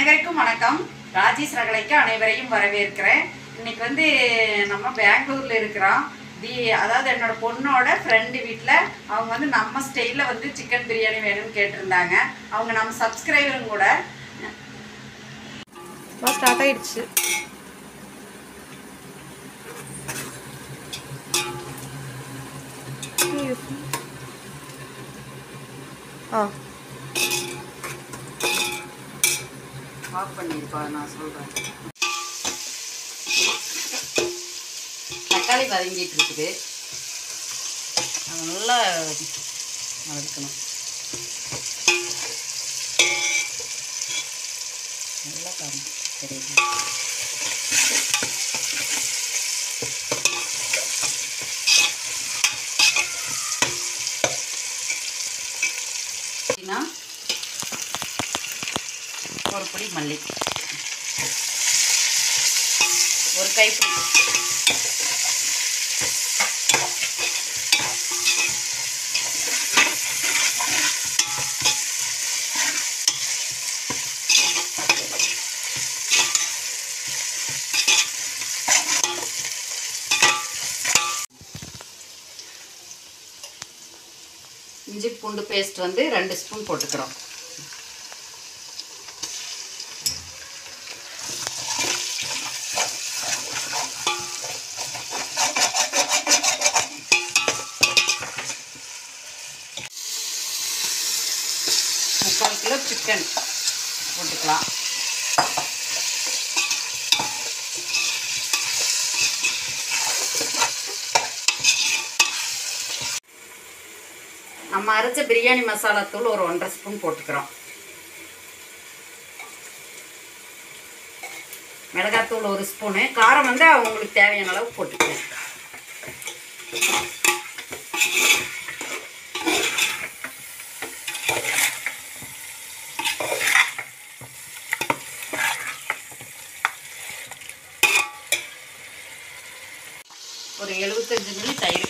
அனைவருக்கும் வணக்கம் ராஜேஷ் ரகலைக்கு அனைவரையும் வரவேற்கிறேன் இன்னைக்கு வந்து நம்ம பெங்களூர்ல இருக்கிறோம் தி அதாவது என்னோட பொண்ணோட ஃப்ரெண்டு வீட்டில் அவங்க வந்து நம்ம ஸ்டைலில் வந்து சிக்கன் பிரியாணி வேணும்னு கேட்டிருந்தாங்க அவங்க நம்ம சப்ஸ்கிரைபரும் கூட ஸ்டார்ட் ஆயிடுச்சு ஆ ஆஃப் பண்ணியிருப்பா நான் சொல்கிறேன் தக்காளி வதங்கிட்டு இருக்குது அது நல்லா வதக்கணும் நல்லா காணும் தெரியுது புதினா, ஒரு பிடி மல்லி ஒரு கைப்பிடி இஞ்சி பூண்டு பேஸ்ட் வந்து ரெண்டு ஸ்பூன் போட்டுக்கிறோம் முக்கால் கிலோ சிக்கன் போட்டுக்கலாம் நம்ம அரைச்ச பிரியாணி மசாலா தூள் ஒரு ஒன்றரை ஸ்பூன் போட்டுக்கிறோம் மிளகாத்தூள் ஒரு ஸ்பூனு காரம் வந்து அவங்களுக்கு தேவையான அளவு போட்டுக்கிறேன் ஒரு எழுபத்தஞ்சு மில்லி தயிர்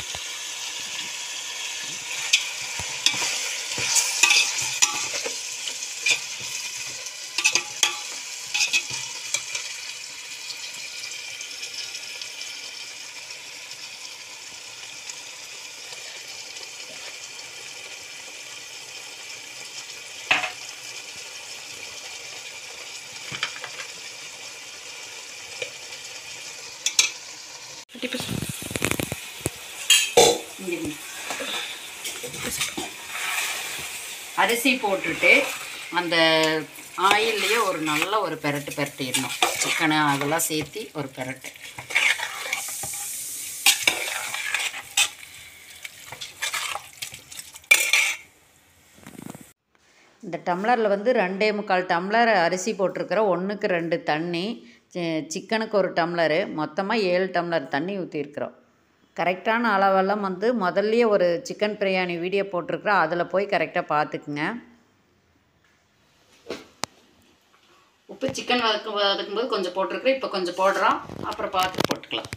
இங்க இரு. அரிசி போட்டுட்டு அந்த ஆயில்லையே ஒரு நல்ல ஒரு பெரட்டு பெரட்டிடணும் சிக்கனை அதெல்லாம் சேர்த்தி ஒரு பெரட்டு இந்த டம்ளரில் வந்து ரெண்டே முக்கால் டம்ளர் அரிசி போட்டிருக்கிறோம் ஒன்றுக்கு ரெண்டு தண்ணி சி- சிக்கனுக்கு ஒரு டம்ளரு மொத்தமாக ஏழு டம்ளர் தண்ணி ஊற்றிருக்கிறோம் கரெக்டான அளவெல்லாம் வந்து முதல்லயே ஒரு சிக்கன் பிரியாணி வீடியோ போட்டிருக்கிறோம் அதில் போய் கரெக்டாக பார்த்துக்குங்க உப்பு சிக்கன் வதக்கு வதக்கும்போது கொஞ்சம் போட்டிருக்கிறேன் இப்போ கொஞ்சம் போடுறோம் அப்புறம் பார்த்து போட்டுக்கலாம்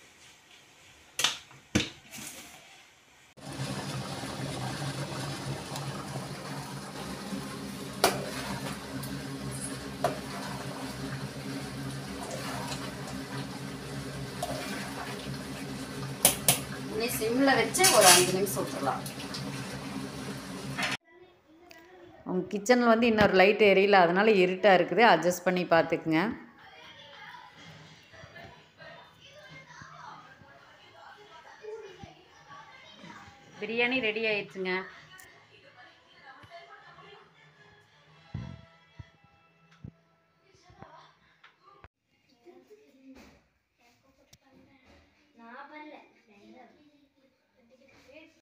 இன்னும் சிம்மில் வச்சு ஒரு அஞ்சு நிமிஷம் விட்டுறலாம் உங்கள் கிச்சனில் வந்து இன்னொரு லைட் எரியல அதனால் இருட்டாக இருக்குது அட்ஜஸ்ட் பண்ணி பார்த்துக்குங்க பிரியாணி ரெடி ஆயிடுச்சுங்க